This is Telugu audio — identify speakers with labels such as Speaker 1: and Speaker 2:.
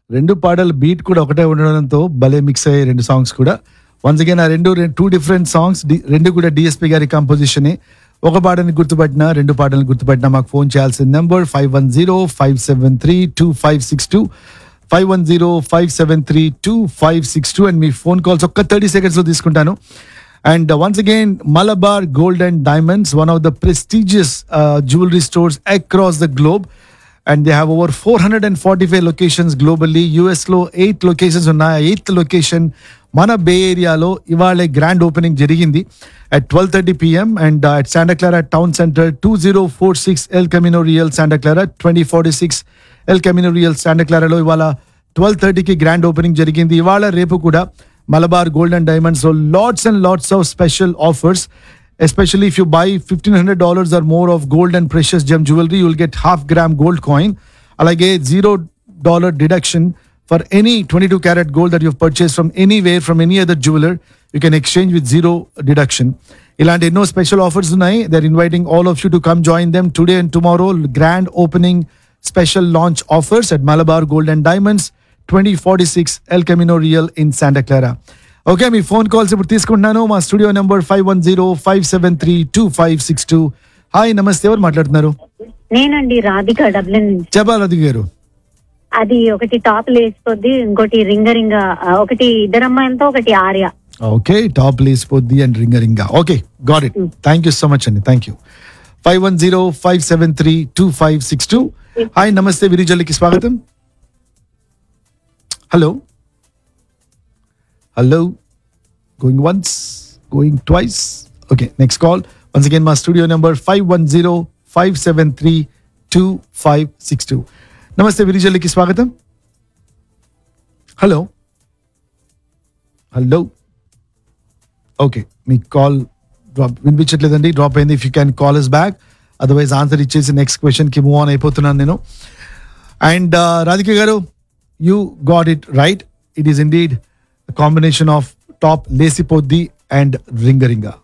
Speaker 1: రెండు పాటలు బీట్ కూడా ఒకటే ఉండడంతో భలే మిక్స్ అయ్యాయి రెండు సాంగ్స్ కూడా వన్స్ అగైన్ ఆ రెండు టూ డిఫరెంట్ సాంగ్స్ రెండు కూడా డిఎస్పి గారి కంపోజిషనే ఒక పాటని గుర్తుపట్టినా రెండు పాటలను గుర్తుపట్టినా మాకు ఫోన్ చేయాల్సిన number five one zero five seven three two five six two five one zero five seven three two five six two and మీ ఫోన్ కాల్స్ ఒక్క థర్టీ సెకండ్స్లో తీసుకుంటాను and once again Malabar gold and diamonds one of the prestigious jewellery stores across the globe and they have over four hundred and forty five locations globally యూఎస్లో ఎయిట్ లొకేషన్స్ ఉన్నాయి ఎయిత్ లొకేషన్ మన బే ఏరియాలో ఇవాళ గ్రాండ్ ఓపెనింగ్ జరిగింది at twelve thirty PM and at Santa Clara town centre two zero four six El Camino Real Santa Clara twenty forty six El Camino Real శాండక్లారాలో ఇవాళ ట్వెల్వ్ థర్టీకి గ్రాండ్ ఓపెనింగ్ జరిగింది ఇవాళ రేపు కూడా Malabar gold and diamonds lots and lots of special offers especially if you buy $1500 or more of gold and precious gem jewelry you'll get half gram gold coin alage zero dollar deduction for any 22 karat gold that you've purchased from anywhere from any other jeweler you can exchange with zero deduction ఇలాంటి ఎన్నో స్పెషల్ ఆఫర్స్ ఉన్నాయి they're inviting all of you to come join them today and tomorrow grand opening special launch offers at Malabar gold and diamonds twenty forty six El Camino Real in Santa Clara okay మీ ఫోన్ కాల్స్ ఇప్పుడు తీసుకుంటున్నాను మా studio number five one zero five seven three two five six two hi నమస్తే ఎవరు మాట్లాడుతున్నారు
Speaker 2: నేనండి రాధిక డబ్లిన్ నుంచి
Speaker 1: చెప్పాలి అది గారు
Speaker 2: అది ఒకటి టాప్ లేసిపోద్ది ఇంకోటి రింగ రింగ ఆ, ఒకటి ఇద్దరు అమ్మాయిలతో ఒకటి ఆర్య
Speaker 1: ఓకే టాప్ లేసిపోద్ది అండ్ రింగ రింగా okay got it thank you so much అండి thank you five one zero five seven three two five six two hi నమస్తే విరిజల్లికి స్వాగతం hello hello going once going twice okay next call once again మా studio number five one zero five seven three two five six two నమస్తే విరిజల్లికి స్వాగతం హలో హలో ఓకే మీ కాల్ డ్రాప్ వినిపించట్లేదండి డ్రాప్ అయింది if you can call us back otherwise answer ఇచ్చేసి నెక్స్ట్ క్వశ్చన్కి మూవ్ ఆన్ అయిపోతున్నాను నేను అండ్ రాధిక గారు you got it right it is indeed combination of top లేసిపోద్ది అండ్ రింగరింగా